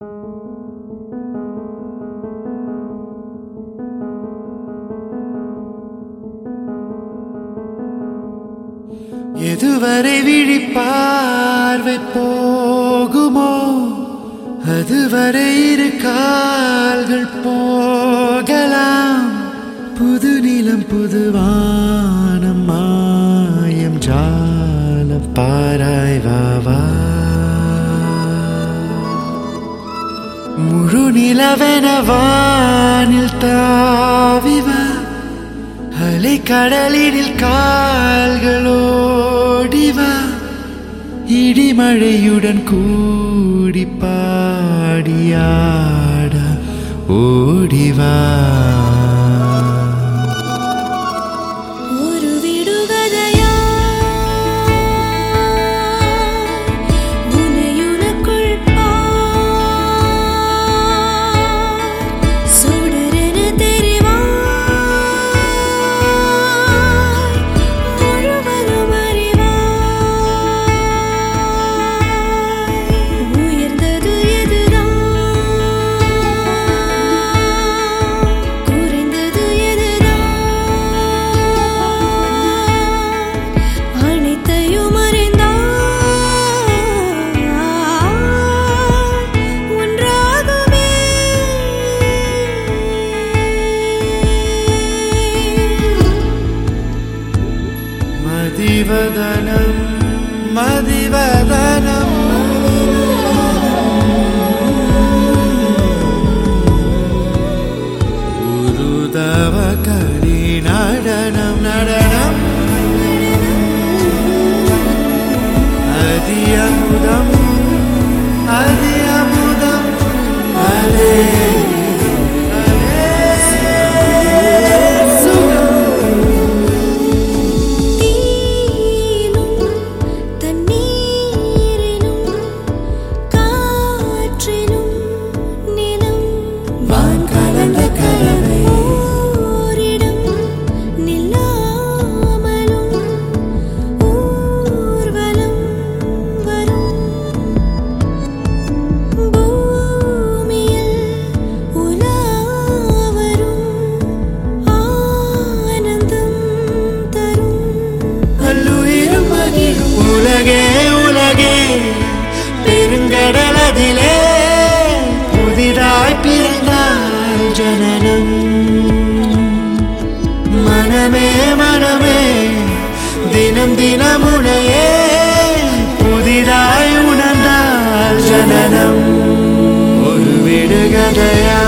எதுவரை விழிப்பார்வை போகுமோ அதுவரை இரு கால்கள் போகலாம் புது நிலம் புதுவானம் மாயம் ஜால பாராய்வாவா முழு நிலவென வானில் தாவிவா அலை கடலினில் கால்களோடிவா இடிமழையுடன் கூடி பாடியாட ஓடிவா ஒரு விடுகதையா உனையுனக்குள் பார் சுடரென தெரிவாய் முழுவதும் அறிவாய் உயர்ந்தது எதுதான் குறைந்தது எதுதான் அனைத்தையும் அறிந்தாய் ஒன்றாகவே மதிவதனம் மதிவதனம் உருதவ கரி நடனம் நடனம் அதி அமுதம் அதி அமுதம் அலே தீனும் தண்ணீரினும் காற்றினும் நிலம் வான் கலந்த கலவை ஓரிடம் நில்லாமலும் ஊர்வலம் வரும் பூமியில் உலாவரும் ஆனந்தம் தரும் அல்லுயிரும் மகிழும் உலகே உலகே பெருங்கடல் அதிலே புதிதாய் பிறந்தாய் ஜனனம் மனமே மனமே தினம் தினம் உனையே புதிதாய் உணர்ந்தால் ஜனனம் ஒரு விடுகதையா